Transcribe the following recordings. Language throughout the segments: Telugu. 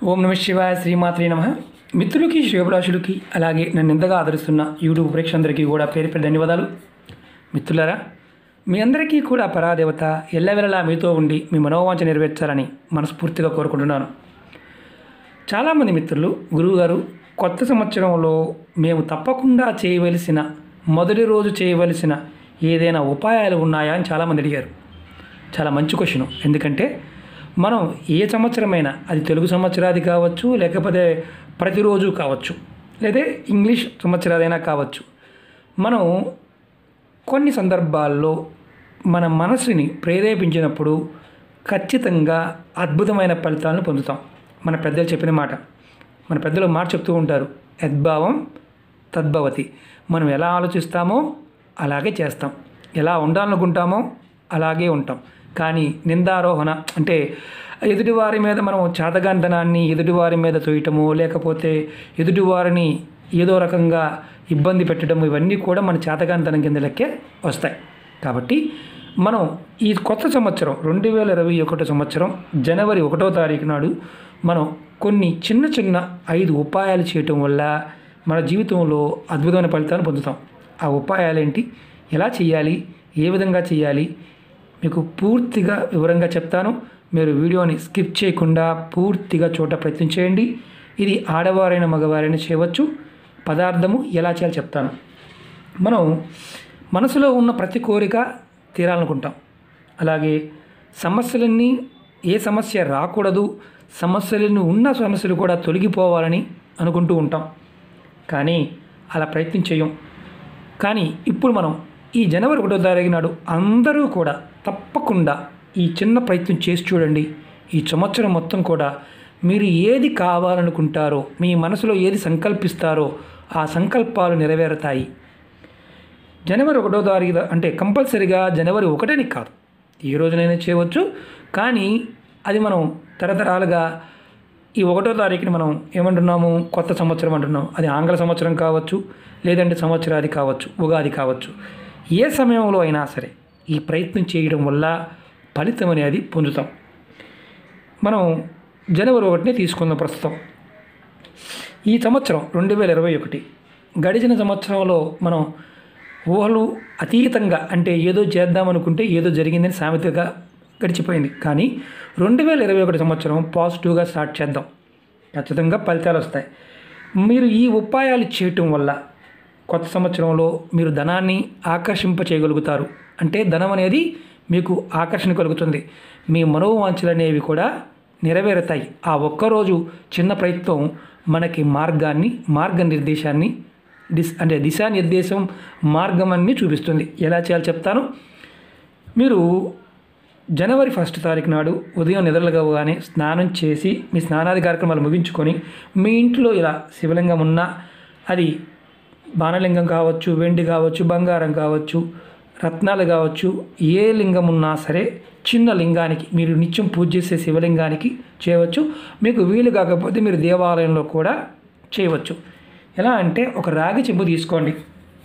ఓం నమ శివాయ శ్రీమాత్రి నమ మిత్రులకి శ్రేభిలాషులకి అలాగే నన్ను ఎంతగా ఆదరిస్తున్న యూట్యూబ్ ప్రేక్షకులందరికీ కూడా పేరు పేరు ధన్యవాదాలు మిత్రులారా మీ అందరికీ కూడా పరాదేవత ఎల్లవెల్లలా మీతో ఉండి మీ మనోవాంఛ నెరవేర్చాలని మనస్ఫూర్తిగా కోరుకుంటున్నాను చాలామంది మిత్రులు గురువుగారు కొత్త సంవత్సరంలో మేము తప్పకుండా చేయవలసిన మొదటి రోజు చేయవలసిన ఏదైనా ఉపాయాలు ఉన్నాయా అని చాలామంది అడిగారు చాలా మంచి క్వశ్చన్ ఎందుకంటే మనం ఏ సంవత్సరమైనా అది తెలుగు సంవత్సరాది కావచ్చు లేకపోతే ప్రతిరోజు కావచ్చు లేదా ఇంగ్లీష్ సంవత్సరాదైనా కావచ్చు మనం కొన్ని సందర్భాల్లో మన మనసుని ప్రేరేపించినప్పుడు ఖచ్చితంగా అద్భుతమైన ఫలితాలను పొందుతాం మన పెద్దలు చెప్పిన మాట మన పెద్దలు మాట చెప్తూ ఉంటారు యద్భావం తద్భవతి మనం ఎలా ఆలోచిస్తామో అలాగే చేస్తాం ఎలా ఉండాలనుకుంటామో అలాగే ఉంటాం కానీ నిందారోహణ అంటే ఎదుటివారి మీద మనం చాతగాంతనాన్ని ఎదుటివారి మీద తోయటము లేకపోతే ఎదుటివారిని ఏదో రకంగా ఇబ్బంది పెట్టడం ఇవన్నీ కూడా మన చేతగాంతనం కింద లెక్కే వస్తాయి కాబట్టి మనం ఈ కొత్త సంవత్సరం రెండు వేల ఇరవై ఒకటో సంవత్సరం జనవరి ఒకటో తారీఖు నాడు మనం కొన్ని చిన్న చిన్న ఐదు ఉపాయాలు చేయటం వల్ల మన జీవితంలో అద్భుతమైన ఫలితాలు పొందుతాం ఆ ఉపాయాలు ఏంటి ఎలా చేయాలి ఏ విధంగా చేయాలి మీకు పూర్తిగా వివరంగా చెప్తాను మీరు వీడియోని స్కిప్ చేయకుండా పూర్తిగా చూడ ప్రయత్నం చేయండి ఇది ఆడవారైన మగవారైనా చేయవచ్చు పదార్థము ఎలా చేయాలో చెప్తాను మనం మనసులో ఉన్న ప్రతి కోరిక తీరాలనుకుంటాం అలాగే సమస్యలన్నీ ఏ సమస్య రాకూడదు సమస్యలను ఉన్న సమస్యలు కూడా తొలగిపోవాలని అనుకుంటూ ఉంటాం కానీ అలా ప్రయత్నం చేయం కానీ ఇప్పుడు మనం ఈ జనవరి ఒకటో తారీఖు నాడు అందరూ కూడా తప్పకుండా ఈ చిన్న ప్రయత్నం చేసి చూడండి ఈ సంవత్సరం మొత్తం కూడా మీరు ఏది కావాలనుకుంటారో మీ మనసులో ఏది సంకల్పిస్తారో ఆ సంకల్పాలు నెరవేరుతాయి జనవరి ఒకటో తారీఖు అంటే కంపల్సరిగా జనవరి ఒకటని కాదు ఏ రోజునైనా చేయవచ్చు కానీ అది మనం తరతరాలుగా ఈ ఒకటో తారీఖుని మనం ఏమంటున్నాము కొత్త సంవత్సరం అంటున్నాం అది ఆంగ్ల సంవత్సరం కావచ్చు లేదంటే సంవత్సరాది కావచ్చు ఉగాది కావచ్చు ఏ సమయంలో అయినా సరే ఈ ప్రయత్నం చేయడం వల్ల ఫలితం అనేది పొందుతాం మనం జనవరి ఒకటిని తీసుకుందాం ప్రస్తుతం ఈ సంవత్సరం రెండు వేల ఇరవై ఒకటి గడిచిన సంవత్సరంలో మనం ఊహలు అతీతంగా అంటే ఏదో చేద్దామనుకుంటే ఏదో జరిగిందని సామెతగా గడిచిపోయింది కానీ రెండు వేల ఇరవై ఒకటి సంవత్సరం పాజిటివ్గా స్టార్ట్ చేద్దాం ఖచ్చితంగా ఫలితాలు వస్తాయి మీరు ఈ ఉపాయాలు చేయటం వల్ల కొత్త సంవత్సరంలో మీరు ధనాన్ని ఆకర్షింప చేయగలుగుతారు అంటే ధనం అనేది మీకు ఆకర్షణ కలుగుతుంది మీ మనోవాంఛలు అనేవి కూడా నెరవేరుతాయి ఆ ఒక్కరోజు చిన్న ప్రయత్నం మనకి మార్గాన్ని మార్గనిర్దేశాన్ని దిశ అంటే దిశానిర్దేశం మార్గం అన్ని చూపిస్తుంది ఎలా చేయాలో చెప్తాను మీరు జనవరి ఫస్ట్ తారీఖు నాడు ఉదయం నిద్రలుగానే స్నానం చేసి మీ స్నానాది కార్యక్రమాలు ముగించుకొని మీ ఇంట్లో ఇలా శివలింగం ఉన్నా అది బాణలింగం కావచ్చు వెండి కావచ్చు బంగారం కావచ్చు రత్నాలు కావచ్చు ఏ లింగం ఉన్నా సరే చిన్న లింగానికి మీరు నిత్యం పూజ చేసే శివలింగానికి చేయవచ్చు మీకు వీలు కాకపోతే మీరు దేవాలయంలో కూడా చేయవచ్చు ఎలా అంటే ఒక రాగి చెంబు తీసుకోండి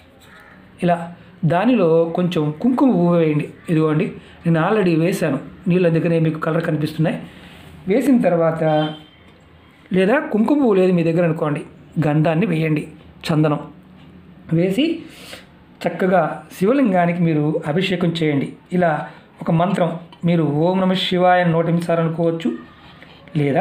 ఇలా దానిలో కొంచెం కుంకుమ పువ్వు వేయండి ఇదిగోండి నేను ఆల్రెడీ వేశాను నీళ్ళు అందుకనే మీకు కలర్ కనిపిస్తున్నాయి వేసిన తర్వాత లేదా కుంకుమ పువ్వు లేదు మీ దగ్గర అనుకోండి గంధాన్ని వేయండి చందనం వేసి చక్కగా శివలింగానికి మీరు అభిషేకం చేయండి ఇలా ఒక మంత్రం మీరు ఓం నమ శివాయ నోటించాలనుకోవచ్చు లేదా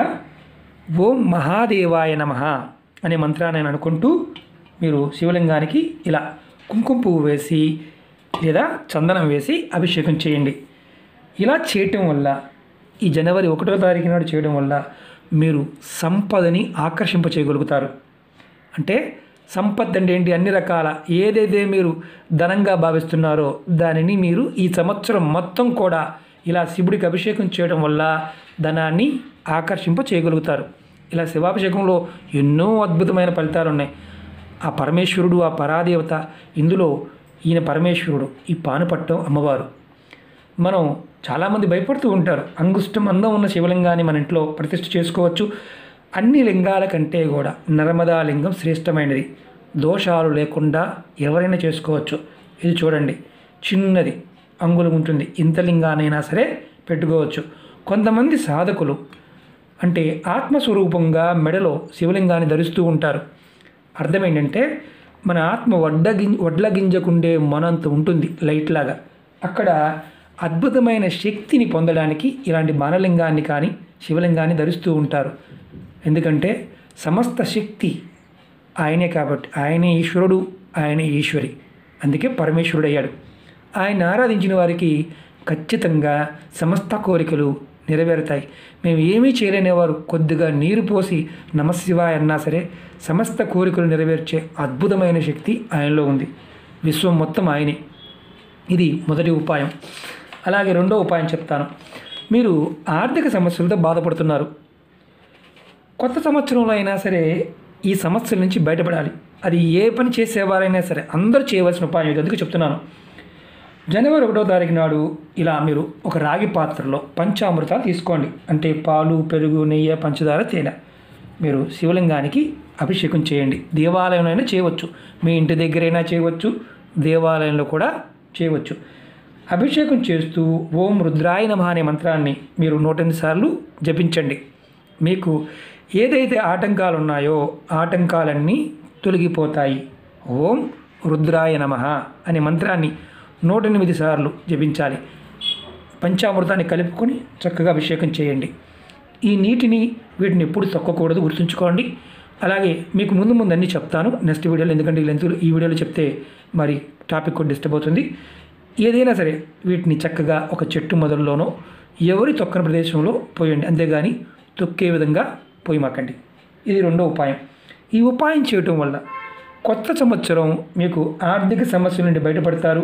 ఓం మహాదేవాయ నమ అనే మంత్రాన్ని అనుకుంటూ మీరు శివలింగానికి ఇలా కుంకుమ పువ్వు వేసి లేదా చందనం వేసి అభిషేకం చేయండి ఇలా చేయటం వల్ల ఈ జనవరి ఒకటో తారీఖు నాడు చేయడం వల్ల మీరు సంపదని ఆకర్షింప చేయగలుగుతారు అంటే సంపత్ అంటే ఏంటి అన్ని రకాల ఏదైతే మీరు ధనంగా భావిస్తున్నారో దానిని మీరు ఈ సంవత్సరం మొత్తం కూడా ఇలా శివుడికి అభిషేకం చేయడం వల్ల ధనాన్ని ఆకర్షింప చేయగలుగుతారు ఇలా శివాభిషేకంలో ఎన్నో అద్భుతమైన ఫలితాలు ఉన్నాయి ఆ పరమేశ్వరుడు ఆ పరాదేవత ఇందులో ఈయన పరమేశ్వరుడు ఈ పానుపట్టం అమ్మవారు మనం చాలామంది భయపడుతూ ఉంటారు అంగుష్టం అందం ఉన్న శివలింగాన్ని మన ఇంట్లో ప్రతిష్ఠ చేసుకోవచ్చు అన్ని లింగాల కంటే కూడా నర్మదా లింగం శ్రేష్టమైనది దోషాలు లేకుండా ఎవరైనా చేసుకోవచ్చు ఇది చూడండి చిన్నది అంగుళం ఉంటుంది ఇంత లింగానైనా సరే పెట్టుకోవచ్చు కొంతమంది సాధకులు అంటే ఆత్మస్వరూపంగా మెడలో శివలింగాన్ని ధరిస్తూ ఉంటారు అర్థం ఏంటంటే మన ఆత్మ వడ్డ గిం వడ్ల గింజకుండే మనంత ఉంటుంది లైట్ లాగా అక్కడ అద్భుతమైన శక్తిని పొందడానికి ఇలాంటి బాణలింగాన్ని కానీ శివలింగాన్ని ధరిస్తూ ఉంటారు ఎందుకంటే సమస్త శక్తి ఆయనే కాబట్టి ఆయనే ఈశ్వరుడు ఆయనే ఈశ్వరి అందుకే పరమేశ్వరుడు అయ్యాడు ఆయన ఆరాధించిన వారికి ఖచ్చితంగా సమస్త కోరికలు నెరవేరుతాయి మేము ఏమీ చేయలేనివారు కొద్దిగా నీరు పోసి నమశివాయ అన్నా సరే సమస్త కోరికలు నెరవేర్చే అద్భుతమైన శక్తి ఆయనలో ఉంది విశ్వం మొత్తం ఆయనే ఇది మొదటి ఉపాయం అలాగే రెండో ఉపాయం చెప్తాను మీరు ఆర్థిక సమస్యలతో బాధపడుతున్నారు కొత్త సంవత్సరంలో అయినా సరే ఈ సమస్యల నుంచి బయటపడాలి అది ఏ పని చేసేవారైనా సరే అందరూ చేయవలసిన ఉపాయం ఇది అందుకు చెప్తున్నాను జనవరి ఒకటో తారీఖు నాడు ఇలా మీరు ఒక రాగి పాత్రలో పంచామృతాలు తీసుకోండి అంటే పాలు పెరుగు నెయ్యి పంచదార తేనె మీరు శివలింగానికి అభిషేకం చేయండి దేవాలయంలో అయినా చేయవచ్చు మీ ఇంటి దగ్గరైనా చేయవచ్చు దేవాలయంలో కూడా చేయవచ్చు అభిషేకం చేస్తూ ఓం రుద్రాయ నమః అనే మంత్రాన్ని మీరు నూటెనిమిది సార్లు జపించండి మీకు ఏదైతే ఆటంకాలు ఉన్నాయో ఆటంకాలన్నీ తొలగిపోతాయి ఓం రుద్రాయ నమః అనే మంత్రాన్ని నూట ఎనిమిది సార్లు జపించాలి పంచామృతాన్ని కలుపుకొని చక్కగా అభిషేకం చేయండి ఈ నీటిని వీటిని ఎప్పుడు తొక్కకూడదు గుర్తుంచుకోండి అలాగే మీకు ముందు ముందు అన్నీ చెప్తాను నెక్స్ట్ వీడియోలో ఎందుకంటే ఈ లెంత్ ఈ వీడియోలో చెప్తే మరి టాపిక్ కూడా డిస్టర్బ్ అవుతుంది ఏదైనా సరే వీటిని చక్కగా ఒక చెట్టు మొదల్లోనో ఎవరి తొక్కని ప్రదేశంలో పోయండి అంతేగాని తొక్కే విధంగా పోయిమాకండి ఇది రెండో ఉపాయం ఈ ఉపాయం చేయటం వల్ల కొత్త సంవత్సరం మీకు ఆర్థిక సమస్యల నుండి బయటపడతారు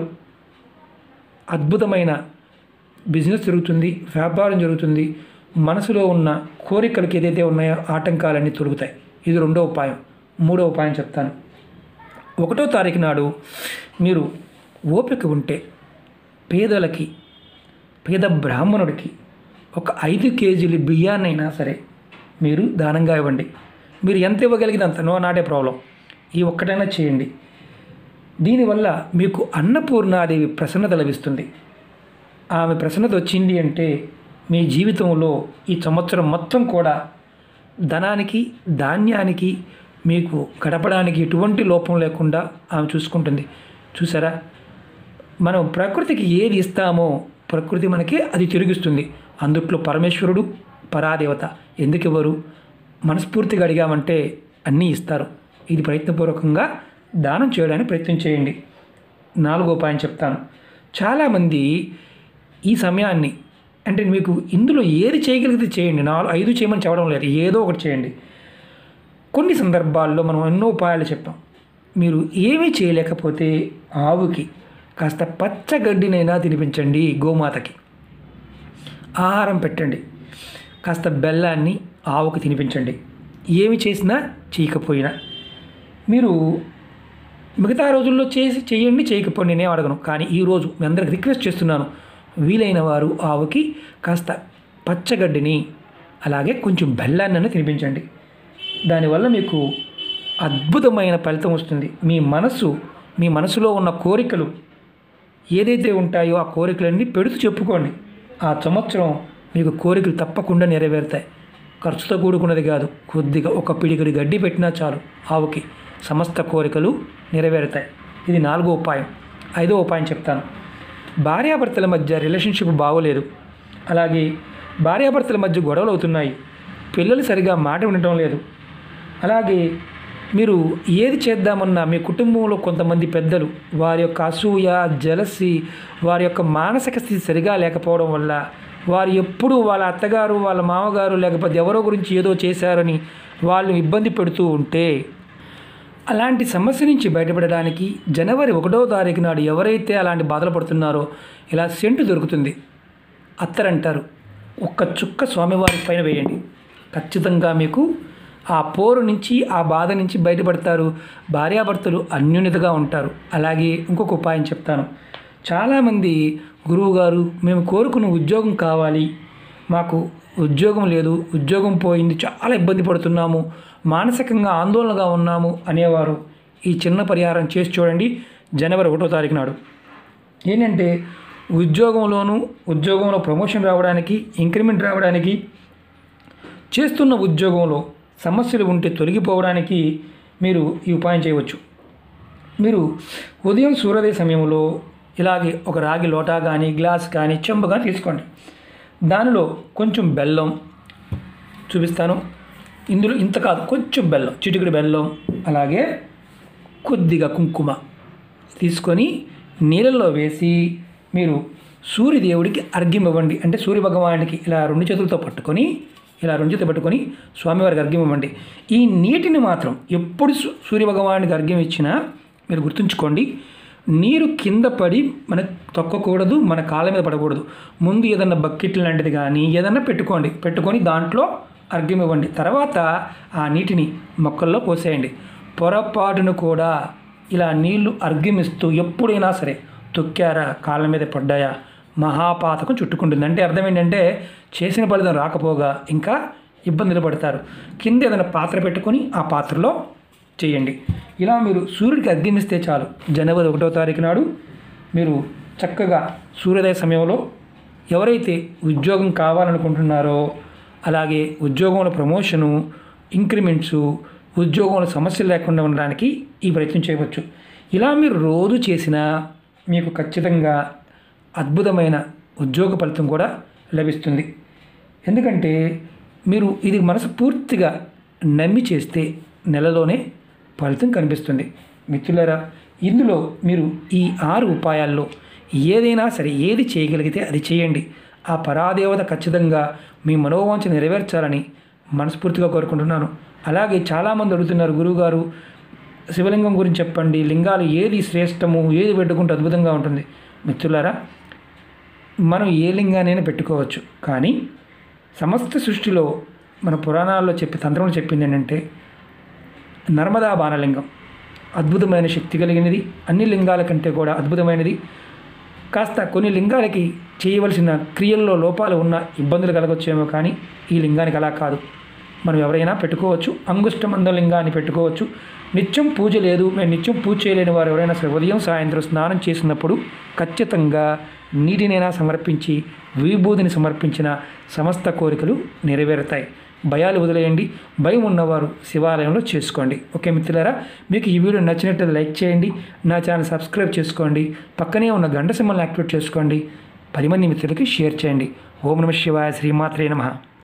అద్భుతమైన బిజినెస్ జరుగుతుంది వ్యాపారం జరుగుతుంది మనసులో ఉన్న కోరికలకు ఏదైతే ఉన్నాయో ఆటంకాలన్నీ తొలుగుతాయి ఇది రెండో ఉపాయం మూడో ఉపాయం చెప్తాను ఒకటో తారీఖు నాడు మీరు ఓపిక ఉంటే పేదలకి పేద బ్రాహ్మణుడికి ఒక ఐదు కేజీలు బియ్యాన్నైనా సరే మీరు దానంగా ఇవ్వండి మీరు ఎంత ఇవ్వగలిగినంత నో నాటే ప్రాబ్లం ఈ ఒక్కటైనా చేయండి దీనివల్ల మీకు అన్నపూర్ణాదేవి ప్రసన్నత లభిస్తుంది ఆమె ప్రసన్నత వచ్చింది అంటే మీ జీవితంలో ఈ సంవత్సరం మొత్తం కూడా ధనానికి ధాన్యానికి మీకు గడపడానికి ఎటువంటి లోపం లేకుండా ఆమె చూసుకుంటుంది చూసారా మనం ప్రకృతికి ఏది ఇస్తామో ప్రకృతి మనకి అది తిరిగిస్తుంది అందుట్లో పరమేశ్వరుడు పరాదేవత ఎందుకు ఇవ్వరు మనస్ఫూర్తిగా అడిగామంటే అన్నీ ఇస్తారు ఇది ప్రయత్నపూర్వకంగా దానం చేయడానికి ప్రయత్నం చేయండి నాలుగో ఉపాయం చెప్తాను చాలామంది ఈ సమయాన్ని అంటే మీకు ఇందులో ఏది చేయగలిగితే చేయండి నాలుగు ఐదు చేయమని చెప్పడం లేదు ఏదో ఒకటి చేయండి కొన్ని సందర్భాల్లో మనం ఎన్నో ఉపాయాలు చెప్పాం మీరు ఏమీ చేయలేకపోతే ఆవుకి కాస్త పచ్చగడ్డినైనా తినిపించండి గోమాతకి ఆహారం పెట్టండి కాస్త బెల్లాన్ని ఆవుకి తినిపించండి ఏమి చేసినా చేయకపోయినా మీరు మిగతా రోజుల్లో చేసి చేయండి చేయకపోండి నేనే అడగను కానీ ఈరోజు మీ అందరికి రిక్వెస్ట్ చేస్తున్నాను వీలైన వారు ఆవుకి కాస్త పచ్చగడ్డిని అలాగే కొంచెం బెల్లాన్ని తినిపించండి దానివల్ల మీకు అద్భుతమైన ఫలితం వస్తుంది మీ మనసు మీ మనసులో ఉన్న కోరికలు ఏదైతే ఉంటాయో ఆ కోరికలన్నీ పెడుతూ చెప్పుకోండి ఆ సంవత్సరం మీకు కోరికలు తప్పకుండా నెరవేరుతాయి ఖర్చుతో కూడుకున్నది కాదు కొద్దిగా ఒక పిడికిడి గడ్డి పెట్టినా చాలు ఆవుకి సమస్త కోరికలు నెరవేరుతాయి ఇది నాలుగో ఉపాయం ఐదో ఉపాయం చెప్తాను భార్యాభర్తల మధ్య రిలేషన్షిప్ బాగోలేదు అలాగే భార్యాభర్తల మధ్య గొడవలు అవుతున్నాయి పిల్లలు సరిగా మాట వినటం లేదు అలాగే మీరు ఏది చేద్దామన్నా మీ కుటుంబంలో కొంతమంది పెద్దలు వారి యొక్క అసూయ జలసి వారి యొక్క మానసిక స్థితి సరిగా లేకపోవడం వల్ల వారు ఎప్పుడు వాళ్ళ అత్తగారు వాళ్ళ మామగారు లేకపోతే ఎవరో గురించి ఏదో చేశారని వాళ్ళు ఇబ్బంది పెడుతూ ఉంటే అలాంటి సమస్య నుంచి బయటపడడానికి జనవరి ఒకటో తారీఖు నాడు ఎవరైతే అలాంటి బాధలు పడుతున్నారో ఇలా సెంటు దొరుకుతుంది అత్తరంటారు ఒక్క చుక్క స్వామివారి పైన వేయండి ఖచ్చితంగా మీకు ఆ పోరు నుంచి ఆ బాధ నుంచి బయటపడతారు భార్యాభర్తలు అన్యోన్యతగా ఉంటారు అలాగే ఇంకొక ఉపాయం చెప్తాను చాలామంది గురువుగారు మేము కోరుకున్న ఉద్యోగం కావాలి మాకు ఉద్యోగం లేదు ఉద్యోగం పోయింది చాలా ఇబ్బంది పడుతున్నాము మానసికంగా ఆందోళనగా ఉన్నాము అనేవారు ఈ చిన్న పరిహారం చేసి చూడండి జనవరి ఒకటో తారీఖు నాడు ఏంటంటే ఉద్యోగంలోనూ ఉద్యోగంలో ప్రమోషన్ రావడానికి ఇంక్రిమెంట్ రావడానికి చేస్తున్న ఉద్యోగంలో సమస్యలు ఉంటే తొలగిపోవడానికి మీరు ఈ ఉపాయం చేయవచ్చు మీరు ఉదయం సూర్యోదయ సమయంలో ఇలాగే ఒక రాగి లోటా కానీ గ్లాస్ కానీ చెంబు కానీ తీసుకోండి దానిలో కొంచెం బెల్లం చూపిస్తాను ఇందులో ఇంత కాదు కొంచెం బెల్లం చిటికెడు బెల్లం అలాగే కొద్దిగా కుంకుమ తీసుకొని నీళ్ళల్లో వేసి మీరు సూర్యదేవుడికి అర్ఘ్యం ఇవ్వండి అంటే సూర్య భగవానుడికి ఇలా రెండు చేతులతో పట్టుకొని ఇలా రెండు చేతులు పట్టుకొని స్వామివారికి అర్ఘ్యం ఇవ్వండి ఈ నీటిని మాత్రం ఎప్పుడు సూ- సూర్య భగవానుడికి అర్ఘ్యం ఇచ్చినా మీరు గుర్తుంచుకోండి నీరు కింద పడి మనకు తొక్కకూడదు మన కాళ్ళ మీద పడకూడదు ముందు ఏదన్నా బకెట్ లాంటిది కానీ ఏదన్నా పెట్టుకోండి పెట్టుకొని దాంట్లో అర్ఘ్యం ఇవ్వండి తర్వాత ఆ నీటిని మొక్కల్లో పోసేయండి పొరపాటును కూడా ఇలా నీళ్లు అర్ఘ్యమిస్తూ ఎప్పుడైనా సరే తొక్కారా కాళ్ళ మీద పడ్డాయా మహాపాతకం చుట్టుకుంటుంది అంటే అర్థం ఏంటంటే చేసిన ఫలితం రాకపోగా ఇంకా ఇబ్బందులు పడతారు కింద ఏదైనా పాత్ర పెట్టుకొని ఆ పాత్రలో చేయండి ఇలా మీరు సూర్యుడికి అర్ఘ్యమిస్తే చాలు జనవరి ఒకటో తారీఖు నాడు మీరు చక్కగా సూర్యోదయ సమయంలో ఎవరైతే ఉద్యోగం కావాలనుకుంటున్నారో అలాగే ఉద్యోగంలో ప్రమోషను ఇంక్రిమెంట్సు ఉద్యోగంలో సమస్యలు లేకుండా ఉండడానికి ఈ ప్రయత్నం చేయవచ్చు ఇలా మీరు రోజు చేసినా మీకు ఖచ్చితంగా అద్భుతమైన ఉద్యోగ ఫలితం కూడా లభిస్తుంది ఎందుకంటే మీరు ఇది మనసు పూర్తిగా నమ్మి చేస్తే నెలలోనే ఫలితం కనిపిస్తుంది మిత్రులారా ఇందులో మీరు ఈ ఆరు ఉపాయాల్లో ఏదైనా సరే ఏది చేయగలిగితే అది చేయండి ఆ పరాదేవత ఖచ్చితంగా మీ మనోవాంఛ నెరవేర్చాలని మనస్ఫూర్తిగా కోరుకుంటున్నాను అలాగే చాలామంది అడుగుతున్నారు గురువుగారు శివలింగం గురించి చెప్పండి లింగాలు ఏది శ్రేష్టము ఏది పెట్టుకుంటే అద్భుతంగా ఉంటుంది మిత్రులారా మనం ఏ లింగానైనా పెట్టుకోవచ్చు కానీ సమస్త సృష్టిలో మన పురాణాల్లో చెప్పి తంత్రంలో చెప్పింది ఏంటంటే నర్మదా బాణలింగం అద్భుతమైన శక్తి కలిగినది అన్ని లింగాల కంటే కూడా అద్భుతమైనది కాస్త కొన్ని లింగాలకి చేయవలసిన క్రియల్లో లోపాలు ఉన్న ఇబ్బందులు కలగొచ్చేమో కానీ ఈ లింగానికి అలా కాదు మనం ఎవరైనా పెట్టుకోవచ్చు అంగుష్టమంద లింగాన్ని పెట్టుకోవచ్చు నిత్యం పూజ లేదు మేము నిత్యం పూజ చేయలేని వారు ఎవరైనా సరే ఉదయం సాయంత్రం స్నానం చేసినప్పుడు ఖచ్చితంగా నీటినైనా సమర్పించి విభూతిని సమర్పించిన సమస్త కోరికలు నెరవేరుతాయి భయాలు వదిలేయండి భయం ఉన్నవారు శివాలయంలో చేసుకోండి ఓకే మిత్రులారా మీకు ఈ వీడియో నచ్చినట్లయితే లైక్ చేయండి నా ఛానల్ సబ్స్క్రైబ్ చేసుకోండి పక్కనే ఉన్న గంట సింబల్ని యాక్టివేట్ చేసుకోండి పది మంది మిత్రులకి షేర్ చేయండి ఓం నమ శివాయ శ్రీమాత్రే నమః